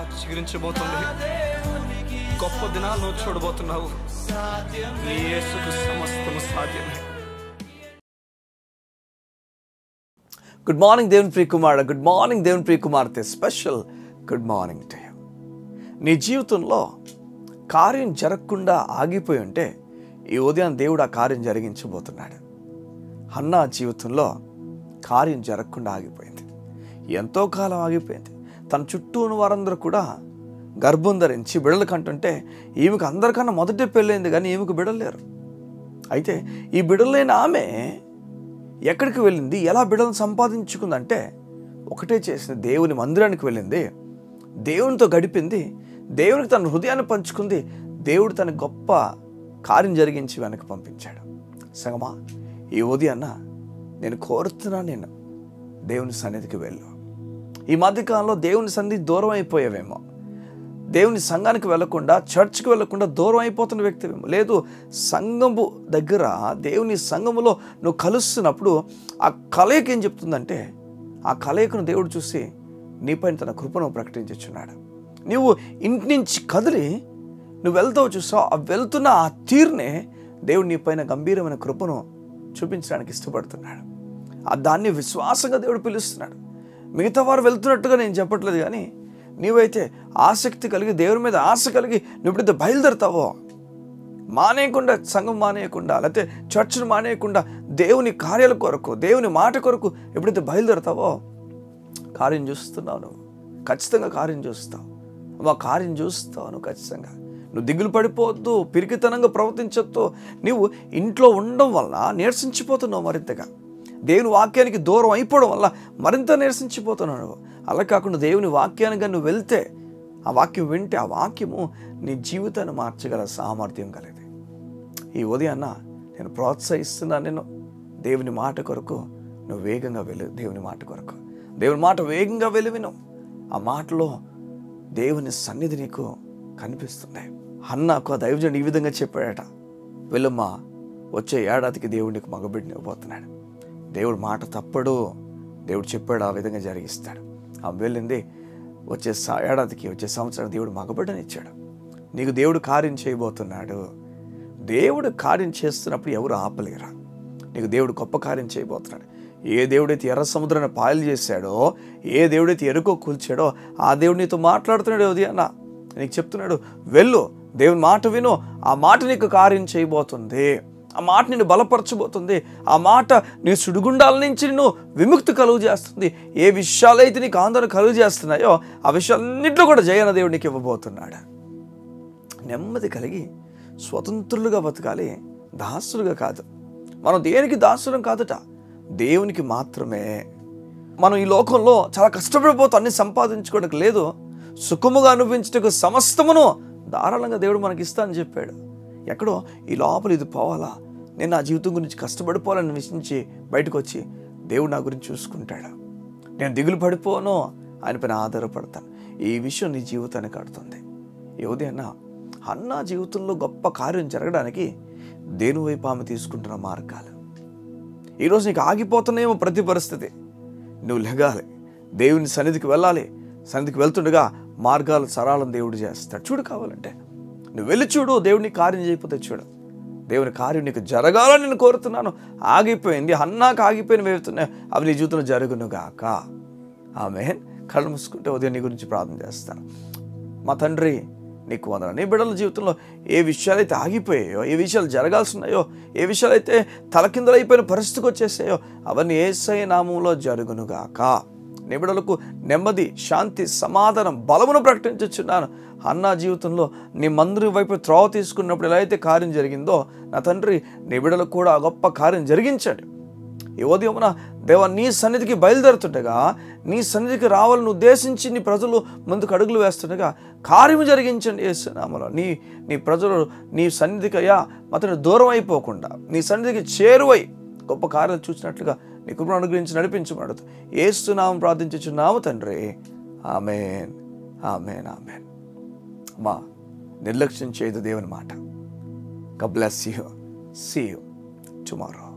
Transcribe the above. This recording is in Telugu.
చిగురించబోతుంది గొప్ప దినాలు నువ్వు చూడబోతున్నావు నీ యేసుకు సమస్తము సాధ్యమే గుడ్ మార్నింగ్ దేవుని ప్రియ కుమారుడు గుడ్ మార్నింగ్ దేవుని ప్రియ కుమార్తె special good morning to you నీ జీవితంలో కార్యం జరగకుండా ఆగిపోయి ఉంటే ఈ ఉదయం దేవుడు ఆ కార్యం జరిగించబోతున్నాడు హన్నా జీవితంలో కార్యం జరగకుండా ఆగిపోయింది ఎంతో కాలం ఆగిపోయింది తన చుట్టూ ఉన్న వారందరూ కూడా గర్భం ధరించి బిడలు కంటుంటే ఈమెకు అందరికన్నా మొదటి పెళ్ళైంది కానీ ఈమెకు బిడలు లేరు అయితే ఈ బిడలైన ఆమె ఎక్కడికి వెళ్ళింది ఎలా బిడలను సంపాదించుకుందంటే ఒకటే చేసింది దేవుని మందిరానికి వెళ్ళింది దేవునితో గడిపింది దేవునికి తన హృదయాన్ని పంచుకుంది దేవుడు తన గొప్ప కార్యం జరిగించి వెనక్కి పంపించాడు సంగమా ఈ ఉదయాన్న నేను కోరుతున్నా నేను దేవుని సన్నిధికి వెళ్ళు ఈ మధ్యకాలంలో దేవుని సన్నిధి దూరం అయిపోయావేమో దేవుని సంఘానికి వెళ్లకుండా చర్చ్కి వెళ్లకుండా దూరం అయిపోతున్న వ్యక్తివేమో లేదు సంఘము దగ్గర దేవుని సంఘములో నువ్వు కలుస్తున్నప్పుడు ఆ కలయిక ఏం చెప్తుందంటే ఆ కలయికను దేవుడు చూసి నీపైన తన కృపను ప్రకటించుచున్నాడు నువ్వు ఇంటి నుంచి కదిలి నువ్వు వెళ్తావు చూసావు ఆ వెళ్తున్న ఆ తీరునే దేవుడు నీపైన గంభీరమైన కృపను చూపించడానికి ఇష్టపడుతున్నాడు ఆ దాన్ని విశ్వాసంగా దేవుడు పిలుస్తున్నాడు మిగతా వారు వెళ్తున్నట్టుగా నేను చెప్పట్లేదు కానీ నీవైతే ఆసక్తి కలిగి దేవుని మీద ఆశ కలిగి నువ్వు ఎప్పుడైతే బయలుదేరుతావో మానేయకుండా సంఘం మానేయకుండా లేకపోతే చర్చ్ను మానేయకుండా దేవుని కార్యాల కొరకు దేవుని మాట కొరకు ఎప్పుడైతే బయలుదేరుతావో కార్యం చూస్తున్నావు నువ్వు ఖచ్చితంగా కార్యం చూస్తావు మా కార్యం చూస్తావు నువ్వు ఖచ్చితంగా నువ్వు దిగులు పడిపోవద్దు పిరికితనంగా ప్రవర్తించొద్దు నీవు ఇంట్లో ఉండడం వల్ల నీరసించిపోతున్నావు మరింతగా దేవుని వాక్యానికి దూరం అయిపోవడం వల్ల మరింత నీరసించిపోతున్నావు నువ్వు అలా కాకుండా దేవుని వాక్యానికి నువ్వు వెళ్తే ఆ వాక్యం వింటే ఆ వాక్యము నీ జీవితాన్ని మార్చగల సామర్థ్యం కలిగింది ఈ ఉదయాన్న నేను ప్రోత్సహిస్తున్నాను నేను దేవుని మాట కొరకు నువ్వు వేగంగా వెళ్ళు దేవుని మాట కొరకు దేవుని మాట వేగంగా వెళ్ళి విను ఆ మాటలో దేవుని సన్నిధి నీకు కనిపిస్తుంది అన్నకు ఆ దైవజనుడు ఈ విధంగా చెప్పాడట వెళ్ళమ్మా వచ్చే ఏడాదికి దేవుడు నీకు మగబిడ్డని ఇవ్వబోతున్నాడు దేవుడు మాట తప్పడు దేవుడు చెప్పాడు ఆ విధంగా జరిగిస్తాడు ఆమె వెళ్ళింది వచ్చే స- ఏడాదికి వచ్చే సంవత్సరం దేవుడు మగబిడ్డని ఇచ్చాడు నీకు దేవుడు కార్యం చేయబోతున్నాడు దేవుడు కార్యం చేస్తున్నప్పుడు ఎవరు ఆపలేరా నీకు దేవుడు గొప్ప కార్యం చేయబోతున్నాడు ఏ దేవుడైతే ఎర్ర సముద్రాన్ని పాయలు చేశాడో ఏ దేవుడైతే ఎరుకో కూల్చాడో ఆ దేవుడు నీతో మాట్లాడుతున్నాడు ఉదయాన్న నీకు చెప్తున్నాడు వెళ్ళు దేవుని మాట విను ఆ మాట నీకు కార్యం చేయబోతుంది ఆ మాట నిన్ను బలపరచబోతుంది ఆ మాట నీ సుడిగుండాల నుంచి నిన్ను విముక్తి కలుగు చేస్తుంది ఏ విషయాలైతే నీకు ఆందోళన కలుగు చేస్తున్నాయో ఆ విషయాలన్నింటిలో కూడా జయన దేవుడు నీకు ఇవ్వబోతున్నాడు నెమ్మది కలిగి స్వతంత్రులుగా బతకాలి దాసులుగా కాదు మనం దేనికి దాసులం కాదట దేవునికి మాత్రమే మనం ఈ లోకంలో చాలా కష్టపడిపోతూ అన్ని సంపాదించుకోవడానికి లేదు సుఖముగా అనుభవించటకు సమస్తమును ధారాళంగా దేవుడు మనకి ఇస్తా అని చెప్పాడు ఎక్కడో ఈ లోపల ఇది పోవాలా నేను నా జీవితం గురించి కష్టపడిపోవాలని విషయించి బయటకు వచ్చి దేవుడు నా గురించి చూసుకుంటాడు నేను దిగులు పడిపోను ఆయన పైన ఆధారపడతాను ఈ విషయం నీ జీవితాన్ని కడుతుంది యువదేనా అన్న జీవితంలో గొప్ప కార్యం జరగడానికి దేని వైపు ఆమె తీసుకుంటున్న మార్గాలు ఈరోజు నీకు ఆగిపోతున్నాయేమో ప్రతి పరిస్థితి నువ్వు లెగాలి దేవుని సన్నిధికి వెళ్ళాలి సన్నిధికి వెళ్తుండగా మార్గాలు సరాలను దేవుడు చేస్తాడు చూడు కావాలంటే నువ్వు వెళ్ళి చూడు దేవుని కార్యం చేయకపోతే చూడు దేవుని కార్యం నీకు జరగాలని నేను కోరుతున్నాను ఆగిపోయింది అన్నాక ఆగిపోయిన వేస్తున్నాయి అవి నీ జీవితంలో జరుగునుగాక ఆమె కళ్ళు మూసుకుంటే ఉదయం నీ గురించి ప్రార్థన చేస్తాను మా తండ్రి నీకు వందన నీ బిడ్డల జీవితంలో ఏ విషయాలైతే ఆగిపోయాయో ఏ విషయాలు జరగాల్సి ఉన్నాయో ఏ విషయాలైతే తలకిందలైపోయిన పరిస్థితికి వచ్చేసాయో అవన్నీ ఏసై నామంలో జరుగునుగాక నీ బిడ్డలకు నెమ్మది శాంతి సమాధానం బలమును ప్రకటించుచున్నాను అన్న జీవితంలో నీ మందిరం వైపు త్రోవ తీసుకున్నప్పుడు ఎలా అయితే కార్యం జరిగిందో నా తండ్రి నీ బిడ్డలకు కూడా ఆ గొప్ప కార్యం జరిగించండి ఈ ఉదయమున దేవ నీ సన్నిధికి బయలుదేరుతుండగా నీ సన్నిధికి రావాలని ఉద్దేశించి నీ ప్రజలు ముందుకు అడుగులు వేస్తుండగా కార్యము జరిగించండి యేసునామలో నీ నీ ప్రజలు నీ సన్నిధికి అయ్యా అతను దూరం అయిపోకుండా నీ సన్నిధికి చేరువై గొప్ప కార్యాలు చూసినట్లుగా నీ కృపను అనుగ్రహించి నడిపించమడుతూ ఏస్తున్నాము ప్రార్థించుచున్నాము తండ్రి ఆమెన్ ఆమెన్ ఆమెన్ మా నిర్లక్ష్యం చేయదు దేవుని మాట God bless you. See you tomorrow.